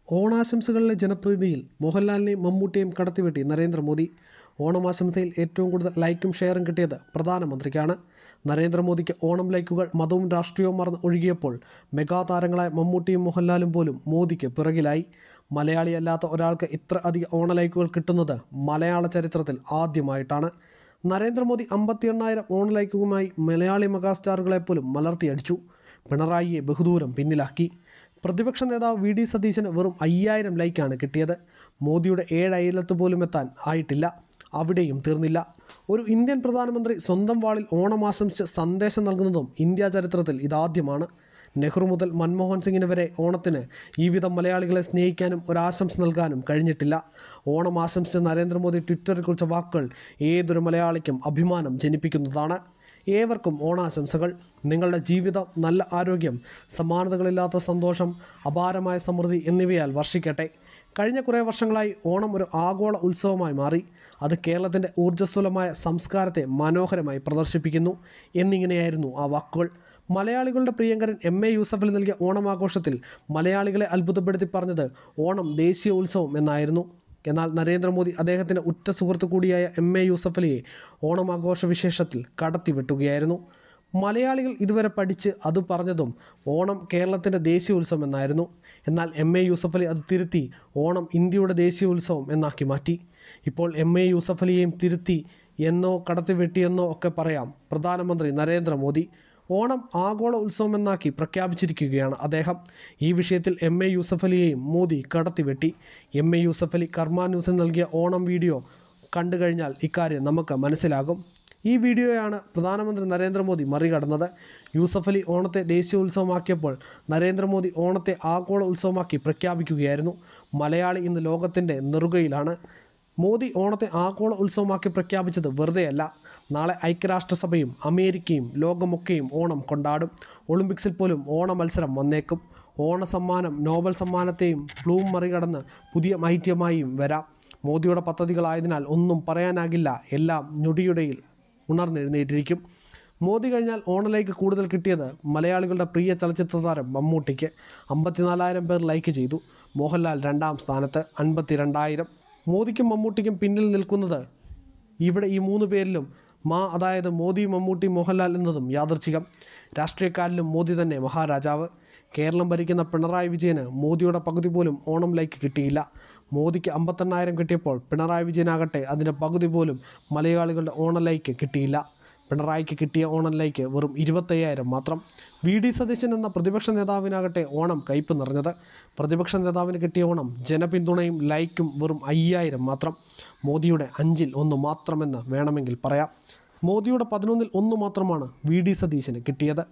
ഓണാശംസകളിലെ ജനപ്രീതിയിൽ മോഹൻലാലിനെയും മമ്മൂട്ടിയെയും കടത്തിവെട്ടി നരേന്ദ്രമോദി ഓണമാശംസയിൽ ഏറ്റവും കൂടുതൽ ലൈക്കും ഷെയറും കിട്ടിയത് പ്രധാനമന്ത്രിക്കാണ് നരേന്ദ്രമോദിക്ക് ഓണം ലൈക്കുകൾ മതവും രാഷ്ട്രീയവും മറന്ന് ഒഴുകിയപ്പോൾ മെഗാ താരങ്ങളായ മമ്മൂട്ടിയും മോഹൻലാലും പോലും മോദിക്ക് പിറകിലായി മലയാളിയല്ലാത്ത ഒരാൾക്ക് ഇത്ര അധികം ഓണ ലൈക്കുകൾ കിട്ടുന്നത് മലയാള ചരിത്രത്തിൽ ആദ്യമായിട്ടാണ് നരേന്ദ്രമോദി അമ്പത്തി എണ്ണായിരം ഓൺ ലൈക്കുമായി മലയാളി മെഗാസ്റ്റാറുകളെ പോലും മലർത്തിയടിച്ചു പിണറായിയെ ബഹുദൂരം പിന്നിലാക്കി പ്രതിപക്ഷ നേതാവ് വി ഡി സതീശന് വെറും അയ്യായിരം ലൈക്കാണ് കിട്ടിയത് മോദിയുടെ ഏഴ് അയലത്ത് പോലും എത്താൻ ആയിട്ടില്ല അവിടെയും തീർന്നില്ല ഒരു ഇന്ത്യൻ പ്രധാനമന്ത്രി സ്വന്തം വാളിൽ ഓണം ആശംസിച്ച് സന്ദേശം നൽകുന്നതും ഇന്ത്യ ചരിത്രത്തിൽ ഇതാദ്യമാണ് നെഹ്റു മുതൽ മൻമോഹൻ സിംഗിന് വരെ ഓണത്തിന് ഈ വിധം മലയാളികളെ സ്നേഹിക്കാനും ഒരാശംസ നൽകാനും കഴിഞ്ഞിട്ടില്ല ഓണം ആശംസിച്ച നരേന്ദ്രമോദി ട്വിറ്ററിൽ കുറിച്ച വാക്കുകൾ ഏതൊരു മലയാളിക്കും അഭിമാനം ജനിപ്പിക്കുന്നതാണ് ഏവർക്കും ഓണാശംസകൾ നിങ്ങളുടെ ജീവിതം നല്ല ആരോഗ്യം സമാനതകളില്ലാത്ത സന്തോഷം അപാരമായ സമൃദ്ധി എന്നിവയാൽ വർഷിക്കട്ടെ കഴിഞ്ഞ കുറേ വർഷങ്ങളായി ഓണം ഒരു ആഗോള ഉത്സവമായി മാറി അത് കേരളത്തിൻ്റെ ഊർജ്ജസ്വലമായ സംസ്കാരത്തെ മനോഹരമായി പ്രദർശിപ്പിക്കുന്നു എന്നിങ്ങനെയായിരുന്നു ആ വാക്കുകൾ മലയാളികളുടെ പ്രിയങ്കരൻ എം എ യൂസഫലി നൽകിയ ഓണം ആഘോഷത്തിൽ മലയാളികളെ അത്ഭുതപ്പെടുത്തി പറഞ്ഞത് ഓണം ദേശീയ ഉത്സവം എന്നായിരുന്നു എന്നാൽ നരേന്ദ്രമോദി അദ്ദേഹത്തിൻ്റെ ഉറ്റ സുഹൃത്തു കൂടിയായ എം എ യൂസഫലിയെ ഓണം ആഘോഷ വിശേഷത്തിൽ കടത്തിവെട്ടുകയായിരുന്നു മലയാളികൾ ഇതുവരെ പഠിച്ച് അത് പറഞ്ഞതും ഓണം കേരളത്തിൻ്റെ ദേശീയ ഉത്സവം എന്നായിരുന്നു എന്നാൽ എം എ യൂസഫലി അത് തിരുത്തി ഓണം ഇന്ത്യയുടെ ദേശീയ ഉത്സവം എന്നാക്കി മാറ്റി ഇപ്പോൾ എം എ യൂസഫലിയെയും തിരുത്തി എന്നോ കടത്തിവെട്ടിയെന്നോ ഒക്കെ പറയാം പ്രധാനമന്ത്രി നരേന്ദ്രമോദി ഓണം ആഗോള ഉത്സവമെന്നാക്കി പ്രഖ്യാപിച്ചിരിക്കുകയാണ് അദ്ദേഹം ഈ വിഷയത്തിൽ എം എ യൂസഫലിയെയും മോദി കടത്തിവെട്ടി എം എ യൂസഫലി കർമ്മ ന്യൂസിന് നൽകിയ ഓണം വീഡിയോ കണ്ടു കഴിഞ്ഞാൽ ഇക്കാര്യം നമുക്ക് മനസ്സിലാകും ഈ വീഡിയോയാണ് പ്രധാനമന്ത്രി നരേന്ദ്രമോദി മറികടന്നത് യൂസഫ് അലി ഓണത്തെ ദേശീയ ഉത്സവമാക്കിയപ്പോൾ നരേന്ദ്രമോദി ഓണത്തെ ആഗോള ഉത്സവമാക്കി പ്രഖ്യാപിക്കുകയായിരുന്നു മലയാളി ഇന്ന് ലോകത്തിൻ്റെ നെറുകയിലാണ് മോദി ഓണത്തെ ആഗോള ഉത്സവമാക്കി പ്രഖ്യാപിച്ചത് വെറുതെയല്ല നാളെ ഐക്യരാഷ്ട്രസഭയും അമേരിക്കയും ലോകമൊക്കെയും ഓണം കൊണ്ടാടും ഒളിമ്പിക്സിൽ പോലും ഓണ മത്സരം വന്നേക്കും ഓണ സമ്മാനം നോബൽ സമ്മാനത്തെയും പ്ലൂം മറികടന്ന് പുതിയ മൈത്യമായും വരാം മോദിയുടെ പദ്ധതികളായതിനാൽ ഒന്നും പറയാനാകില്ല എല്ലാം ഞൊടിയുടയിൽ ഉണർന്നെഴുന്നേറ്റിരിക്കും മോദി കഴിഞ്ഞാൽ ഓണലേക്ക് കൂടുതൽ കിട്ടിയത് മലയാളികളുടെ പ്രിയ ചലച്ചിത്ര താരം മമ്മൂട്ടിക്ക് അമ്പത്തിനാലായിരം പേർ ലൈക്ക് ചെയ്തു മോഹൻലാൽ രണ്ടാം സ്ഥാനത്ത് അൻപത്തി രണ്ടായിരം മോദിക്കും മമ്മൂട്ടിക്കും പിന്നിൽ നിൽക്കുന്നത് ഇവിടെ ഈ മൂന്ന് പേരിലും മാ അതായത് മോദി മമ്മൂട്ടി മോഹൻലാൽ എന്നതും യാദർച്ഛികം രാഷ്ട്രീയക്കാരിലും മോദി തന്നെ മഹാരാജാവ് കേരളം ഭരിക്കുന്ന പിണറായി വിജയന് മോദിയുടെ പകുതി പോലും ഓണം ലൈക്ക് കിട്ടിയില്ല മോദിക്ക് അമ്പത്തെണ്ണായിരം കിട്ടിയപ്പോൾ പിണറായി വിജയനാകട്ടെ അതിൻ്റെ പകുതി പോലും മലയാളികളുടെ ഓണം ലൈക്ക് കിട്ടിയില്ല പിണറായിക്ക് കിട്ടിയ ഓണം ലൈക്ക് വെറും ഇരുപത്തയ്യായിരം മാത്രം വി ഡി സതീശൻ എന്ന പ്രതിപക്ഷ നേതാവിനാകട്ടെ ഓണം കയ്പ് നിറഞ്ഞത് പ്രതിപക്ഷ നേതാവിന് കിട്ടിയ ഓണം ജനപിന്തുണയും ലൈക്കും വെറും അയ്യായിരം മാത്രം മോദിയുടെ അഞ്ചിൽ ഒന്ന് മാത്രമെന്ന് വേണമെങ്കിൽ പറയാം മോദിയുടെ പതിനൊന്നിൽ ഒന്ന് മാത്രമാണ് വി ഡി സതീശന് കിട്ടിയത്